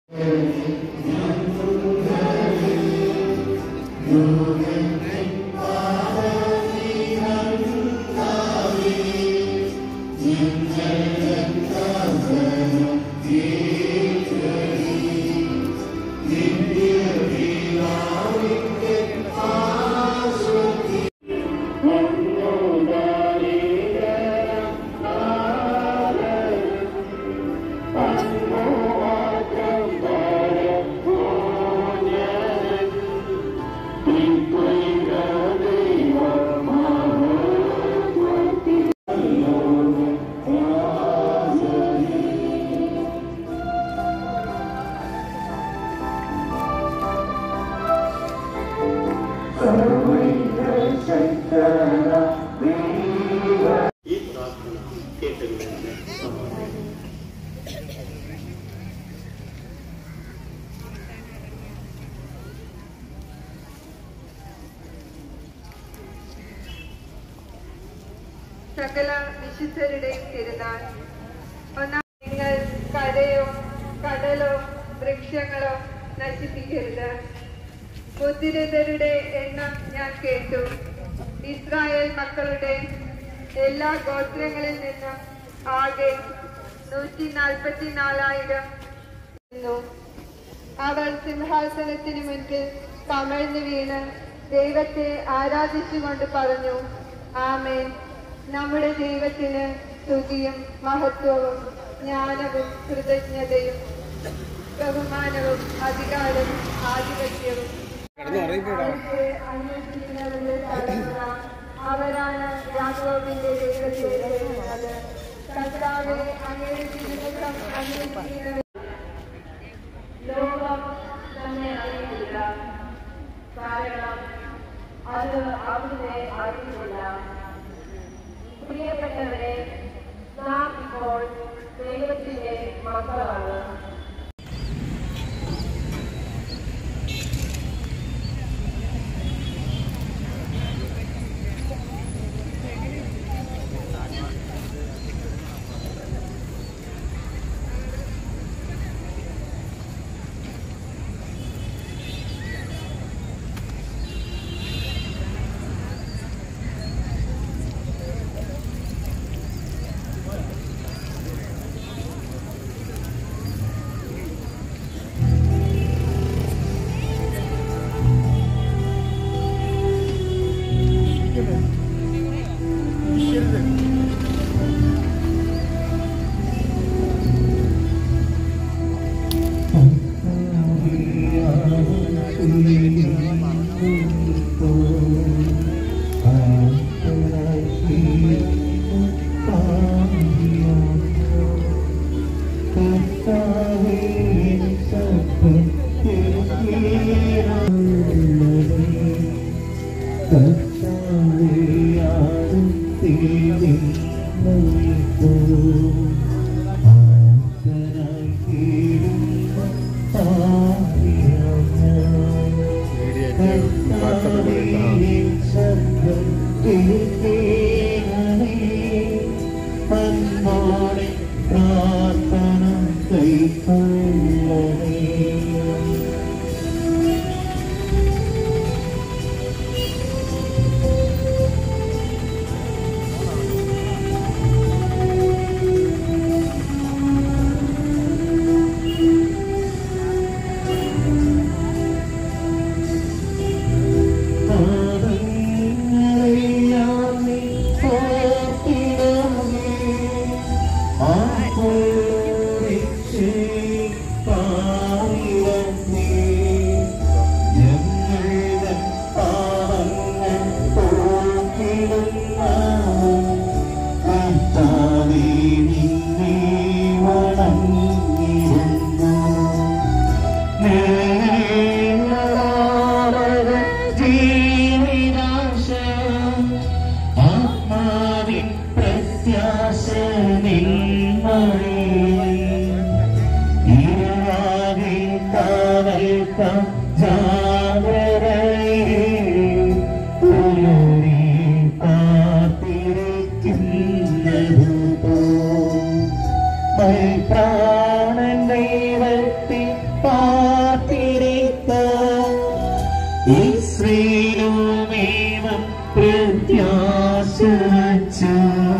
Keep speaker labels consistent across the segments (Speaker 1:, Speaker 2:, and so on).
Speaker 1: ഈ പ്രാർത്ഥന കേട്ടതിന്
Speaker 2: സകല വിശുദ്ധരുടെയും തിരുനാൾ ഒന്നാം നിങ്ങൾ കരയോ കടലോ വൃക്ഷങ്ങളോ നശിപ്പിക്കരുത് ബുദ്ധിരതരുടെ എണ്ണം ഞാൻ കേട്ടു ഇസ്രായേൽ മക്കളുടെ എല്ലാ ഗോത്രങ്ങളിൽ നിന്നും ആകെ നൂറ്റി നാൽപ്പത്തി നാലായിരം അവർ സിംഹാസനത്തിന് മുൻപിൽ കമഴ്ന്നു വീണ് ദൈവത്തെ ആരാധിച്ചുകൊണ്ട് പറഞ്ഞു ആമേൻ നമ്മുടെ ദൈവത്തിന് സ്തുതിയും മഹത്വവും ജ്ഞാനവും കൃതജ്ഞതയും ബഹുമാനവും അധികാരവും ആധിപത്യവും അവർക്ക് അന്വേഷിക്കുന്നവരുടെ തലമുറ അവരാണ് യാക്കോബിന്റെ ദൈവത്തെ തേടുന്നത് കർത്താവെ അങ്ങയുടെ ദിവസം അന്വേഷിക്കുന്നവർ ലോകം തന്നെ അറിയില്ല കാരണം അത് അവിടുത്തെ അറിയില്ല പ്രിയപ്പെട്ടവരെ നാം ഇപ്പോൾ ദൈവത്തിന്റെ മക്കളാണ്
Speaker 3: പ്രാണൻ ദൈവത്തെ പാത്തിരിത്ത ഇസ്രേലുമേവം പ്രത്യാശിച്ചു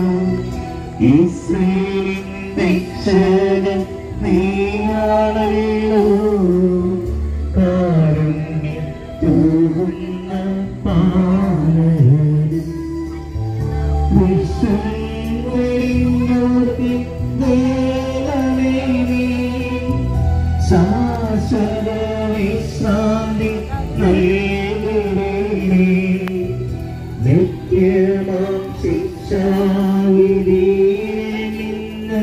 Speaker 3: ഇസ്രേലിൻ രക്ഷകൻ നീയാണല്ലോ കാരുണ്യം തൂകുന്ന പാലരും വിശ്വങ്ങളിലേക്ക് ദേവനേ നീ ശാശ്വത വിശ്രാന്തി നൽകണേ നിത്യമാം ശിക്ഷാവിധിയിൽ നിന്ന്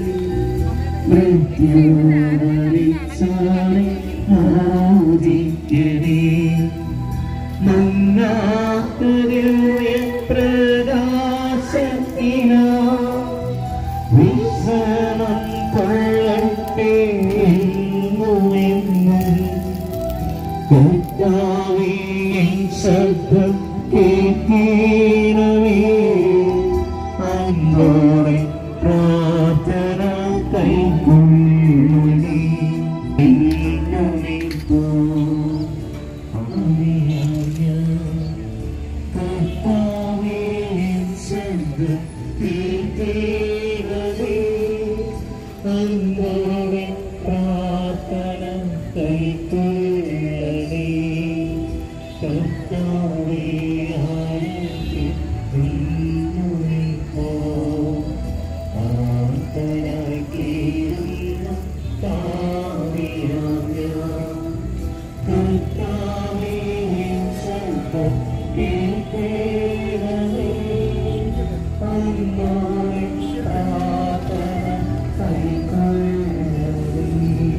Speaker 3: മൃത്യുവരിച്ചാണെ മോചിക്കണേ മങ്ങാത്തതിയ പ്രകാശത്തിനാ വിശ്രമം കൊള്ളട്ടെ എന്നുമെന്നും കർത്താവേ എൻ ശബ്ദം കേൾക്കണമേ അന്നോടെ പ്രാർത്ഥന കൈക്കൊള്ളണേ എന്നുമിപ്പോ കർത്താവേ എൻ ശബ്ദം കേൾക്കണമേ അന്നോടെ പ്രാർത്ഥന കൈക്കൊള്ളണേ കർത്താവേ ആരെയും പിന്തുണയ്ക്കോ പ്രാർത്ഥനായി കേൾക്കുന്ന കാവ്യാമ്യ കർത്താവേ എൻ ശബ്ദം കേൾക്കണമേ അന്നോടെ പ്രാർത്ഥന കൈക്കൊള്ളണേ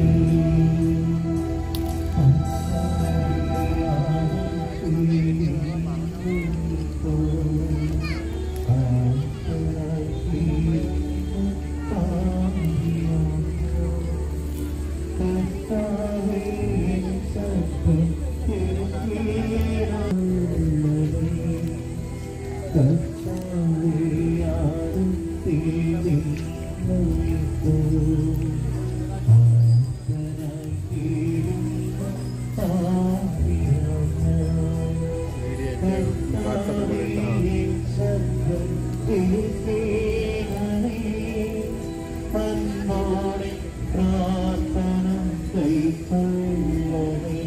Speaker 3: പ്രാർത്ഥന കൈക്കൊള്ളണേ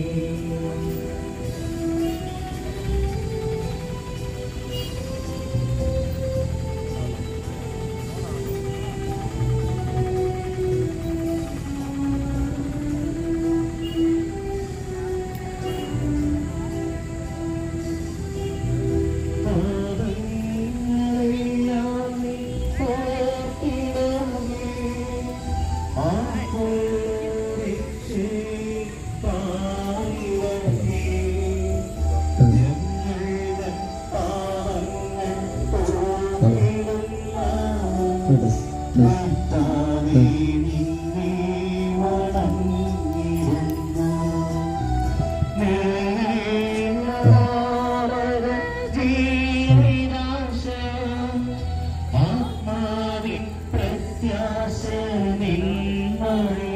Speaker 3: ആത്മാവിൻ പ്രത്യാശ നിന്മഴേ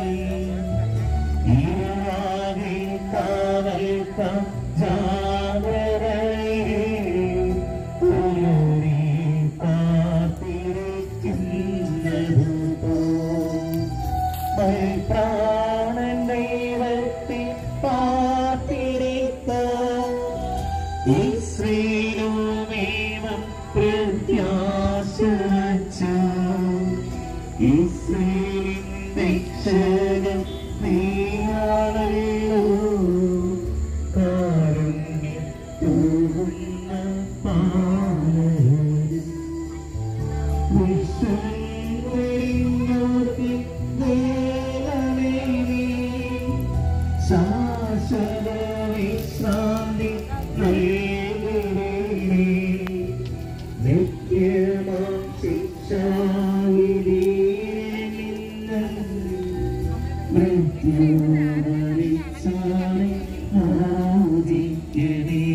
Speaker 3: ഇരുവാകെ കാവൽക്ക ജാഗരേ ഉയരെ കാത്തിരിക്കുന്നത് പോ പ്രാണൻ ദൈവത്തെ പാത്തിരിത്ത ഇസ്രേലുമേവം പ്രത്യാശിച്ചു ഇസ്രേലിൻ രക്ഷകൻ നീയാണല്ലോ കാരുണ്യം തൂകുന്ന പാലരും വിശ്വങ്ങളിലേക്ക് ദേവനേ നീ ശാശ്വത വിശ്രാന്തി നൽകണേ നിത്യമാം ശിക്ഷാവിധിയിൽ നിന്ന് മൃത്യുവരിച്ചാണെ മോചിക്കണേ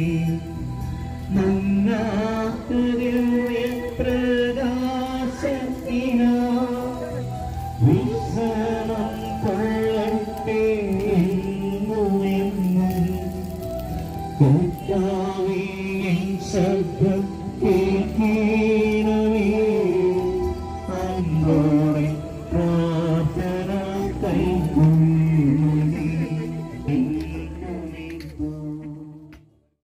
Speaker 3: മങ്ങാത്തതിയ പ്രകാശത്തിനാ വിശ്രമം കൊള്ളട്ടെ കർത്താവേ എൻ ശബ്ദം കേൾക്കണമേ